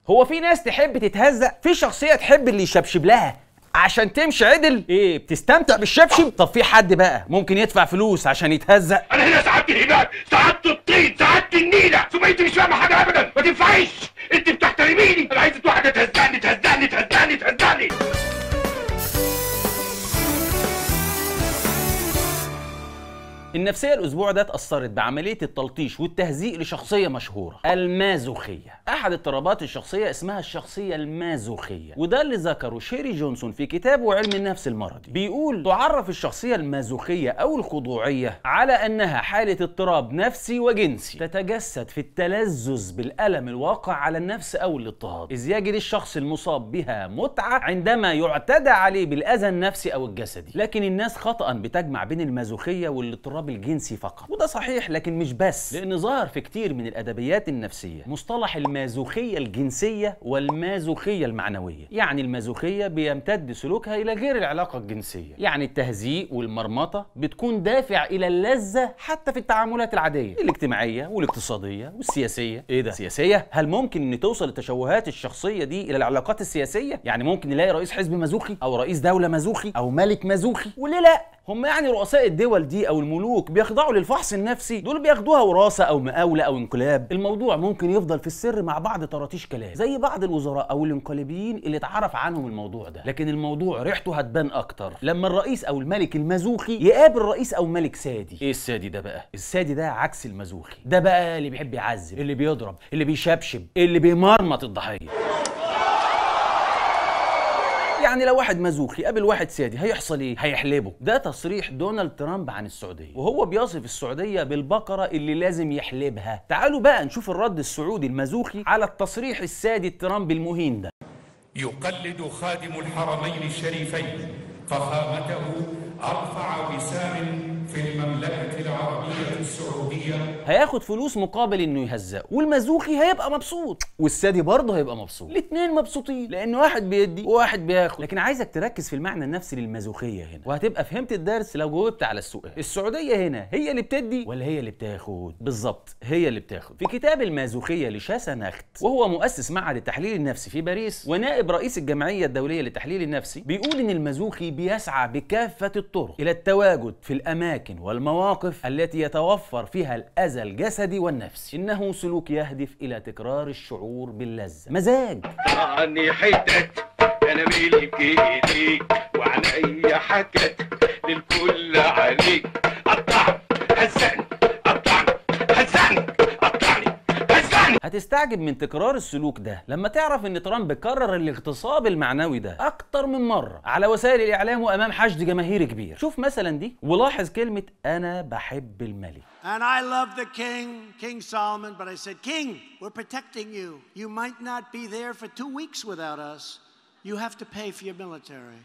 هو في ناس تحب تتهزق في شخصيه تحب اللي يشبشب لها عشان تمشي عدل ايه بتستمتع بالشبشب طب في حد بقى ممكن يدفع فلوس عشان يتهزق انا هنا سعادة الهلال سعادة الطين سعادة النيلة ثم انت مش فاهمة حاجة ابدا ما تنفعيش انت بتحترميني انا عايزة واحدة تهزقني تهزقني تهزقني تهزقني النفسية الأسبوع ده اتأثرت بعملية التلطيش والتهزيء لشخصية مشهورة المازوخية أحد اضطرابات الشخصية اسمها الشخصية المازوخية وده اللي ذكره شيري جونسون في كتابه علم النفس المرضي بيقول تعرف الشخصية المازوخية أو الخضوعية على أنها حالة اضطراب نفسي وجنسي تتجسد في التلذذ بالألم الواقع على النفس أو الاضطهاد إذ يجد الشخص المصاب بها متعة عندما يعتدى عليه بالأذى النفسي أو الجسدي لكن الناس خطأ بتجمع بين المازوخية والاضطراب الجنسي فقط وده صحيح لكن مش بس لأن ظهر في كتير من الأدبيات النفسية مصطلح المازوخية الجنسية والمازوخية المعنوية يعني المازوخية بيمتد سلوكها إلى غير العلاقة الجنسية يعني التهزيء والمرمطة بتكون دافع إلى اللذة حتى في التعاملات العادية الاجتماعية والاقتصادية والسياسية إيه ده سياسية هل ممكن إن توصل التشوهات الشخصية دي إلى العلاقات السياسية يعني ممكن نلاقي رئيس حزب مازوخي أو رئيس دولة مازوخي أو ملك مازوخي وليه لا هم يعني رؤساء الدول دي او الملوك بيخضعوا للفحص النفسي دول بياخدوها وراثه او مقاوله او انقلاب الموضوع ممكن يفضل في السر مع بعض طراطيش كلام زي بعض الوزراء او الانقلابيين اللي اتعرف عنهم الموضوع ده لكن الموضوع ريحته هتبان اكتر لما الرئيس او الملك المازوخي يقابل رئيس او ملك سادي ايه السادي ده بقى السادي ده عكس المازوخي ده بقى اللي بيحب يعذب اللي بيضرب اللي بيشبشب اللي بيمرمط الضحيه يعني لو واحد مازوخي قابل واحد سادي هيحصل ايه؟ هيحلبه ده تصريح دونالد ترامب عن السعودية وهو بيصف السعودية بالبقرة اللي لازم يحلبها تعالوا بقى نشوف الرد السعودي المازوخي على التصريح السادي ترامب المهين ده يقلد خادم الحرمين الشريفين فخامته أرفع وسام في المملكة العربية السعودية هياخد فلوس مقابل انه يهزقه والمازوخي هيبقى مبسوط والسادي برضه هيبقى مبسوط الاثنين مبسوطين لان واحد بيدي وواحد بياخد لكن عايزك تركز في المعنى النفسي للمازوخيه هنا وهتبقى فهمت الدرس لو جاوبت على السؤال السعوديه هنا هي اللي بتدي ولا هي اللي بتاخد بالظبط هي اللي بتاخد في كتاب المازوخيه لشاسا نخت وهو مؤسس معهد التحليل النفسي في باريس ونائب رئيس الجمعيه الدوليه للتحليل النفسي بيقول ان المازوخي بيسعى بكافه الطرق الى التواجد في الاماكن والمواقف التي يتوفر فيها الاذى الجسدي والنفسي انه سلوك يهدف الى تكرار الشعور باللذه مزاج عني حتت انا ملك ايديك وعليا حكت للكل عليك قطعني هزقني قطعني هزقني قطعني هزقني هتستعجب من تكرار السلوك ده لما تعرف ان ترامب كرر الاغتصاب المعنوي ده اكتر من مره على وسائل الاعلام وامام حشد جماهيري كبير شوف مثلا دي ولاحظ كلمه انا بحب الملك And I love the king, King Solomon, but I said, King, we're protecting you. You might not be there for two weeks without us. You have to pay for your military.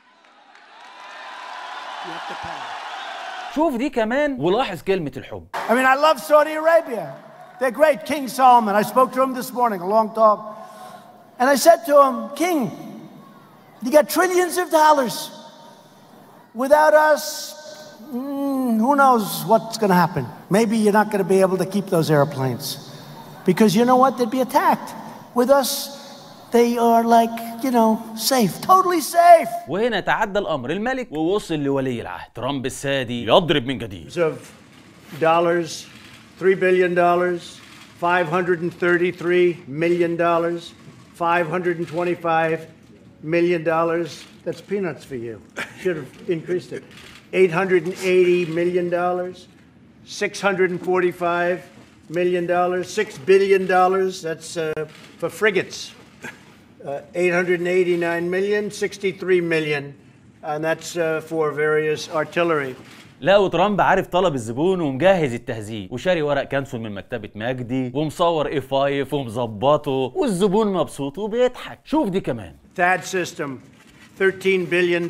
You have to pay. شوف دي كمان ولاحظ كلمه الحب I mean, I love Saudi Arabia. They're great. King Solomon. I spoke to him this morning, a long talk. And I said to him, King, you got trillions of dollars. Without us, mm, who knows what's going to happen? Maybe you're not going to be able to keep those airplanes. Because you know what? They'd be attacked. With us, they are like, you know, safe, totally safe. وهنا تعدى الامر الملك ووصل لولي العهد ترامب السادي يضرب من جديد of dollars, three billion dollars, five hundred and thirty-three million dollars, five hundred and twenty-five million dollars. That's peanuts for you. Should have increased it. Eight hundred and eighty million dollars, six hundred and forty-five million dollars, six billion dollars. That's uh, for frigates. Uh, 889 million, 63 million, and that's uh, for various artillery. لقوا ترامب عارف طلب الزبون ومجهز التهزيء وشاري ورق كانسون من مكتبة مجدي ومصور اي 5 ومظبطه والزبون مبسوط وبيضحك شوف دي كمان THAAD system, $13 billion.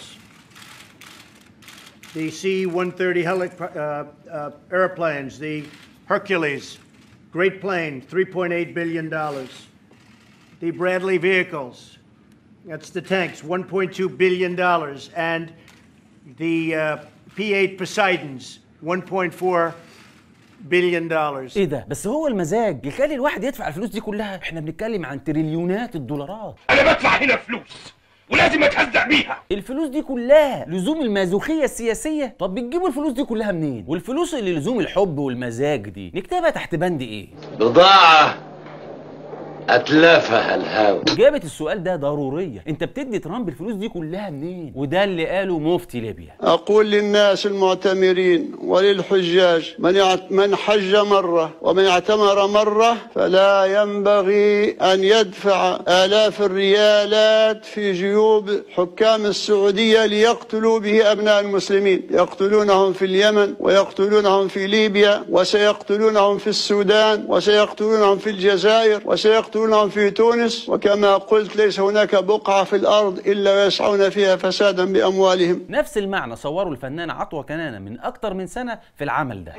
The C 130 heli- uh, uh, airplanes, the Hercules, great plane, $3.8 billion. The Bradley vehicles, that's the tanks, $1.2 billion. And the uh, P 8 Poseidons, $1.4 billion dollars. ايه ده بس هو المزاج يخلي الواحد يدفع الفلوس دي كلها احنا بنتكلم عن تريليونات الدولارات انا بدفع هنا فلوس ولازم اتهزق بيها الفلوس دي كلها لزوم المازوخية السياسية طب بتجيبوا الفلوس دي كلها منين والفلوس اللي لزوم الحب والمزاج دي نكتبها تحت بند ايه بضاعة أتلافها الهوى إجابة السؤال ده ضرورية أنت بتدي ترامب الفلوس دي كلها منين وده اللي قاله مفتي ليبيا أقول للناس المعتمرين وللحجاج من يعت- من حج مرة ومن اعتمر مرة فلا ينبغي أن يدفع آلاف الريالات في جيوب حكام السعودية ليقتلوا به أبناء المسلمين يقتلونهم في اليمن ويقتلونهم في ليبيا وسيقتلونهم في السودان وسيقتلونهم في الجزائر وسيقتلونهم في تونس وكما قلت ليس هناك بقعة في الأرض إلا ويسعون فيها فسادا بأموالهم نفس المعنى صوره الفنان عطوة كنانة من أكتر من سنة في العمل ده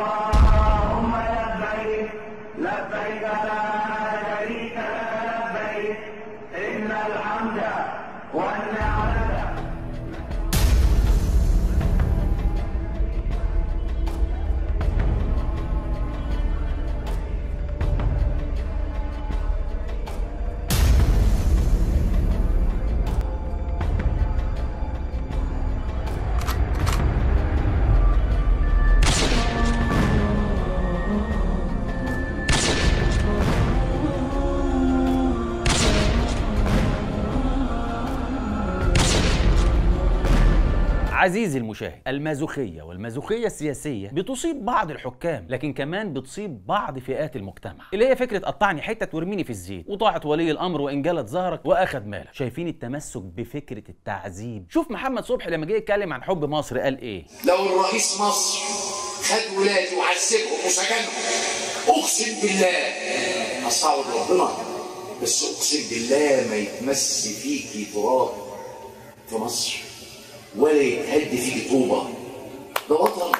عزيزي المشاهد المازوخية والمازوخية السياسية بتصيب بعض الحكام لكن كمان بتصيب بعض فئات المجتمع اللي هي فكرة قطعني حتة وارميني في الزيت وطاعة ولي الأمر وإن جلت ظهرك وأخد مالك شايفين التمسك بفكرة التعذيب شوف محمد صبحي لما جه يتكلم عن حب مصر قال إيه لو الرئيس مصر خد ولادي وعذبهم وسجنهم اقسم بالله هستعوض ربنا بس اقسم بالله ما يتمس فيكي تراب في مصر ولا يتهد فيكي طوبه ده وطن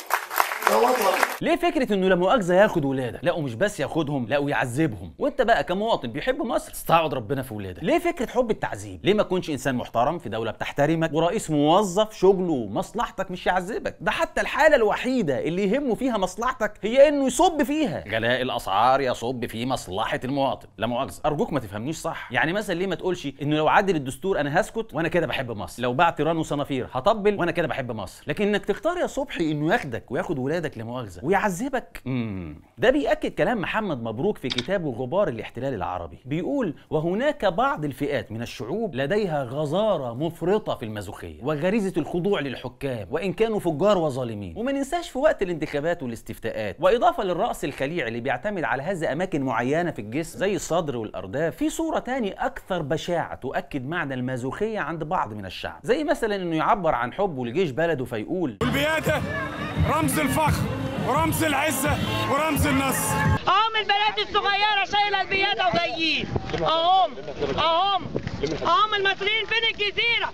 ده وطن ليه فكرة انه لا مؤاخذة ياخد ولادك لا ومش بس ياخدهم لا ويعذبهم وانت بقى كمواطن بيحب مصر استعوض ربنا في ولادك ليه فكرة حب التعذيب ليه ما تكونش انسان محترم في دولة بتحترمك ورئيس موظف شغله ومصلحتك مش يعذبك ده حتى الحالة الوحيدة اللي يهمه فيها مصلحتك هي انه يصب فيها غلاء الاسعار يصب في مصلحة المواطن لا مؤاخذة ارجوك ما تفهمنيش صح يعني مثلا ليه ما تقولش انه لو عدل الدستور انا هسكت وانا كده بحب مصر لو باع تيران وصنافير هطبل وانا كده بحب مصر لكن انك تختار يا صبحي انه ياخدك وياخد ولادك لمؤاخذة ويعذبك امم ده بيأكد كلام محمد مبروك في كتابه غبار الاحتلال العربي بيقول وهناك بعض الفئات من الشعوب لديها غزارة مفرطة في المازوخية وغريزة الخضوع للحكام وإن كانوا فجار وظالمين وما ننساش في وقت الانتخابات والاستفتاءات وإضافة للرأس الخليعي اللي بيعتمد على هذا أماكن معينة في الجسم زي الصدر والأرداف في صورة تاني أكثر بشاعة تؤكد معنى المازوخية عند بعض من الشعب زي مثلا إنه يعبر عن حبه لجيش بلده فيقول والبيادة رمز الفخر ورمز العزة ورمز النصر اهم البنات الصغيره شايله البياده وجايين اهم اهم اهم المصريين فين الجزيره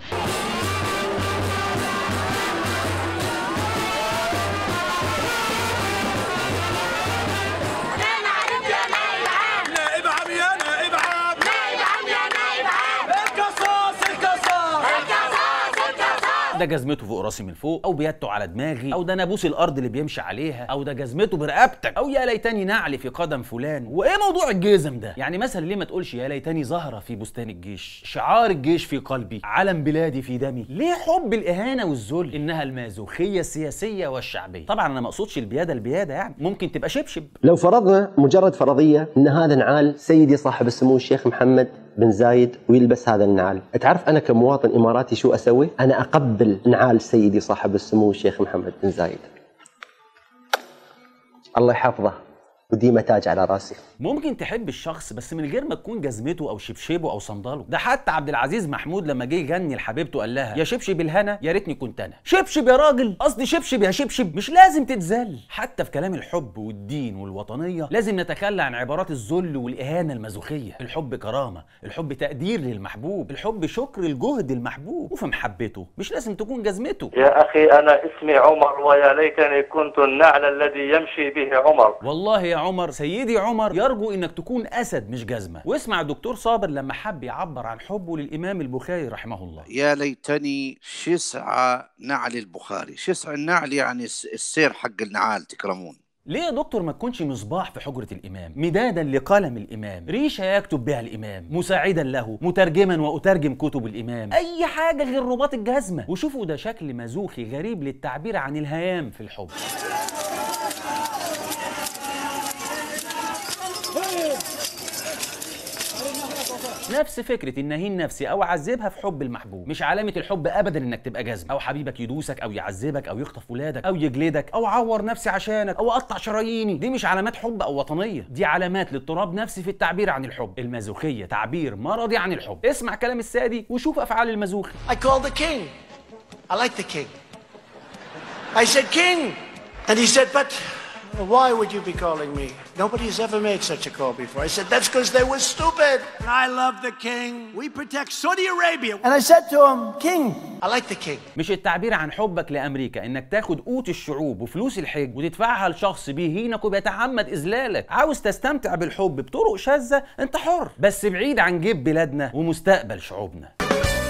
نائب عم يا نائب عم القصاص القصاص ده جزمته فوق راسي من فوق او بيدته على دماغي او ده نابوس الارض اللي بيمشي عليها او ده جزمته برقبتك او يا ليتني نعلي في قدم فلان وايه موضوع الجزم ده يعني مثلا ليه ما تقولش يا ليتني زهره في بستان الجيش شعار الجيش في قلبي علم بلادي في دمي ليه حب الاهانه والذل انها المازوخيه السياسيه والشعبيه طبعا انا ما اقصدش البياده البياده يعني ممكن تبقى شبشب لو فرضنا مجرد فرضية أن هذا نعال سيدي صاحب السمو الشيخ محمد بن زايد ويلبس هذا النعال تعرف أنا كمواطن إماراتي شو أسوي؟ أنا أقبل نعال سيدي صاحب السمو الشيخ محمد بن زايد الله يحفظه وديمة تاج على راسي ممكن تحب الشخص بس من غير ما تكون جزمته او شبشبه او صنداله ده حتى عبد العزيز محمود لما جه يغني لحبيبته قال لها يا شبشب الهنا يا ريتني كنت انا شبشب يا راجل قصدي شبشب يا شبشب مش لازم تتذل حتى في كلام الحب والدين والوطنيه لازم نتخلى عن عبارات الذل والاهانه المازوخيه الحب كرامه الحب تقدير للمحبوب الحب شكر الجهد المحبوب وفي محبته مش لازم تكون جزمته يا أخي أنا اسمي عمر ويا ليتني كنت النعل الذي يمشي به عمر والله يا عمر سيدي عمر يرجو انك تكون اسد مش جزمه واسمع الدكتور صابر لما حب يعبر عن حبه للامام البخاري رحمه الله يا ليتني شسع نعل البخاري شسع النعل يعني الس- السير حق النعال تكرمون ليه يا دكتور ما تكونش مصباح في حجرة الإمام مدادا لقلم الإمام ريشة يكتب بها الإمام مساعدا له مترجما وأترجم كتب الإمام أي حاجة غير رباط الجزمة وشوفوا ده شكل مزوخي غريب للتعبير عن الهيام في الحب نفس فكرة النهين نفسي أو أعذبها في حب المحبوب مش علامة الحب أبدا إنك تبقى جزم أو حبيبك يدوسك أو يعذبك أو يخطف ولادك أو يجلدك أو أعور نفسي عشانك أو أقطع شراييني دي مش علامات حب أو وطنية دي علامات لاضطراب نفسي في التعبير عن الحب المازوخية تعبير مرضي عن الحب اسمع كلام السادي وشوف أفعال المازوخي I called the king. I like the king. I said, King. And he said, But why would you be calling me? Nobody's ever made such a call before. I said, That's because they were stupid. And I love the king. We protect Saudi Arabia. And I said to him, King. I like the king. مش التعبير عن حبك لامريكا انك تاخد قوت الشعوب وفلوس الحج وتدفعها لشخص بيهينك وبيتعمد اذلالك عاوز تستمتع بالحب بطرق شاذه انت حر بس بعيد عن جيب بلادنا ومستقبل شعوبنا